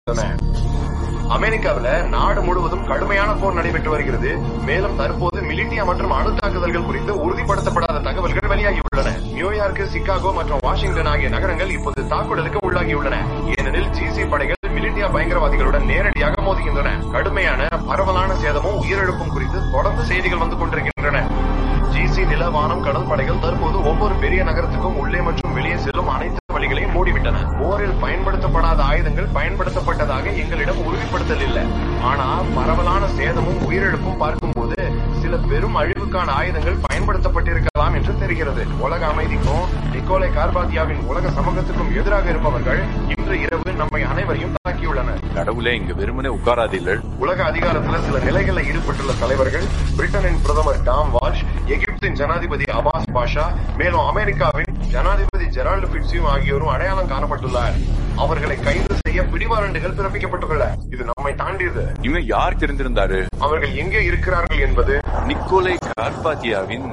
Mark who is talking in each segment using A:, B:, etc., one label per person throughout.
A: வருகின்றன அமெரிக்காவில நாடு முழுவதும் கடுமையான போர் நடைபெற்று வருகிறது மேலும் தற்போது மிலிட்டியா மற்றும் அணு தாக்குதல்கள் குறித்து உறுதிப்படுத்தப்படாத தகவல்கள் வெளியாகியுள்ளன நியூயார்க் சிகாகோ மற்றும் வாஷிங்டன் ஆகிய நகரங்கள் இப்போது தாக்குதலுக்கு உள்ளாகியுள்ளன ஏனெனில் ஜிசி படைகள் மிலிட்டியா பயங்கரவாதிகளுடன் நேரடியாக மோதுகின்றன கடுமையான பரவலான சேதமும் உயிரிழப்பும் குறித்து தொடர்ந்து செய்திகள் வந்து கொண்டிருக்கின்றன ஜிசி நில வானம் கடல் படைகள் தற்போது ஒவ்வொரு பெரிய நகரத்துக்கும் உள்ளே மற்றும் வெளியே செல்லும் அனைத்து வழிகளையும் மூடிவிட்டன போரில் பயன்படுத்தப்படாத ஆயுதங்கள் பயன்படுத்தப்பட்டதாக எங்களிடம் உறுதிப்படுத்தல் இல்லை ஆனா பரவலான சேதமும் உயிரிழப்பும் பார்க்கும்போது சில பெரும் அழிவுக்கான ஆயுதங்கள் பயன்படுத்தப்பட்டிருக்கலாம் என்று தெரிகிறது உலக அமைதிக்கும் நிக்கோலை கார்பாத்தியாவின் உலக சமூகத்துக்கும் எதிராக இருப்பவர்கள் இன்று இரவு நம்மை அனைவரையும் தாக்கியுள்ளனர்
B: கடவுளே இங்க வெறுமனே உட்காராதீர்கள்
A: உலக அதிகாரத்துல சில நிலைகளில் ஈடுபட்டுள்ள தலைவர்கள் பிரிட்டனின் பிரதமர் டாம் வால்ஷ் எகிப்தின் ஜனாதிபதி அபாஸ் பாஷா மேலும் அமெரிக்காவின் ஜனாதிபதி ஜெரால்டு பிட்ஸியும் ஆகியோரும் அடையாளம் காணப்பட்டுள்ளார் அவர்களை கைது செய்ய பிடிவாரண்டுகள் பிறப்பிக்கப்பட்டுள்ளன இது நம்மை தாண்டியது
B: இன்னும் யார் தெரிந்திருந்தாரு
A: அவர்கள் எங்கே இருக்கிறார்கள் என்பது
B: நிக்கோலை கார்பாத்தியாவின்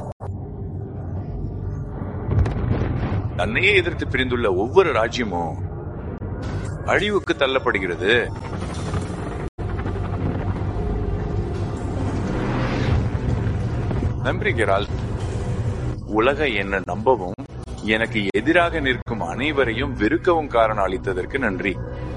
B: தன்னையே எதிர்த்து பிரிந்துள்ள ஒவ்வொரு ராஜ்யமும் அழிவுக்கு தள்ளப்படுகிறது நம்புகிறாள் உலக என்ன நம்பவும் எனக்கு எதிராக நிற்கும் அனைவரையும் வெறுக்கவும் காரணம் அளித்ததற்கு நன்றி